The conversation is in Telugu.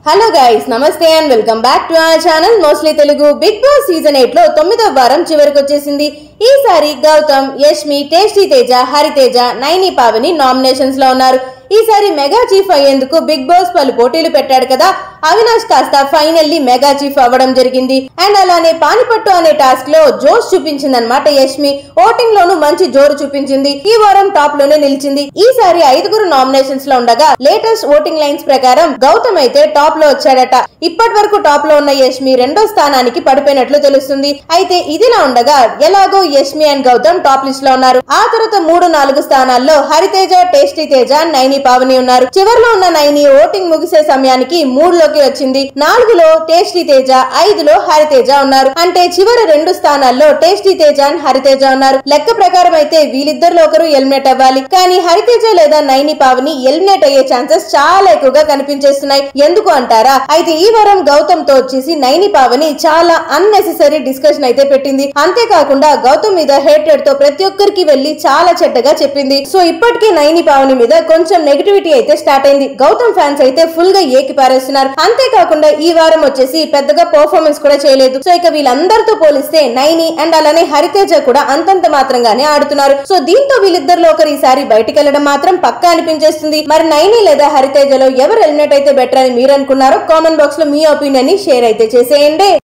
హలో గైస్ నమస్తే and welcome back to our channel mostly Telugu Bigg Boss season eight లో తొమ్మిదో వారం చివరికి వచ్చేసింది ఈసారి గౌతమ్ యష్మి టేస్టీ తేజ హరితేజ నైని పావని నామినేషన్స్ లో ఉన్నారు ఈసారి మెగా చీఫ్ అయ్యేందుకు బిగ్ బాస్ పలు పోటీలు పెట్టాడు కదా అవినాష్ కాస్త ఫైనల్లీ మెగా చీఫ్ అవ్వడం జరిగింది అండ్ అలానే పానిపట్టు అనే టాస్క్ లో జోష్ చూపించింది అనమాట యష్మి ఓటింగ్ లోను మంచి జోరు చూపించింది ఈ వారం టాప్ లోనే నిలిచింది ఈసారి ఐదుగురు నామినేషన్స్ లో ఉండగా లేటెస్ట్ ఓటింగ్ లైన్స్ ప్రకారం గౌతమ్ అయితే టాప్ లో వచ్చాడట ఇప్పటి వరకు టాప్ లో ఉన్న యష్మి రెండో స్థానానికి పడిపోయినట్లు తెలుస్తుంది అయితే ఇదిలా ఉండగా ఎలాగో Yashmi and Gautam top list లో ఉన్నారు ఆ తర్వాత మూడు నాలుగు స్థానాల్లో హరితేజ టేస్టీ తేజ నైని పావని ఉన్నారు చివరిలో ఉన్న నైని ఓటింగ్ ముగిసే సమయానికి మూడులోకి వచ్చింది నాలుగులో టేస్టీ తేజ ఐదులో హరితేజ ఉన్నారు అంటే చివరి రెండు స్థానాల్లో టేస్టీ తేజ అండ్ హరితేజ ఉన్నారు లెక్క ప్రకారం అయితే వీళ్ళిద్దరిలో ఒకరు ఎలిమినేట్ అవ్వాలి కానీ హరితేజ లేదా నైని పావని ఎలిమినేట్ అయ్యే ఛాన్సెస్ చాలా ఎక్కువగా కనిపించేస్తున్నాయి ఎందుకు అంటారా అయితే ఈ వారం గౌతమ్ తో వచ్చేసి నైని పావని చాలా అన్నెసెసరీ డిస్కషన్ అయితే పెట్టింది అంతేకాకుండా గౌతమ్ మీద హేటెడ్ తో ప్రతి ఒక్కరికి వెళ్లి చాలా చెడ్డగా చెప్పింది సో ఇప్పటికీ నైని పావని మీద కొంచెం నెగిటివిటీ అయితే స్టార్ట్ అయింది గౌతమ్ ఫ్యాన్స్ అయితే ఫుల్ గా ఏకి పారేస్తున్నారు అంతేకాకుండా ఈ వారం వచ్చేసి పెద్దగా పర్ఫార్మెన్స్ కూడా చేయలేదు సో ఇక వీళ్ళందరితో పోలిస్తే నైని అండ్ అలానే హరితేజ కూడా అంతంత మాత్రంగానే ఆడుతున్నారు సో దీంతో వీళ్ళిద్దరిలో ఒకరు ఈసారి బయటికి వెళ్ళడం మాత్రం పక్కా అనిపించేస్తుంది మరి నైని లేదా హరితేజలో ఎవరు ఎలిమినేట్ అయితే బెటర్ అని మీరు అనుకున్నారో కామెంట్ బాక్స్ లో మీ ఒపీనియన్ ని షేర్ అయితే చేసేయండి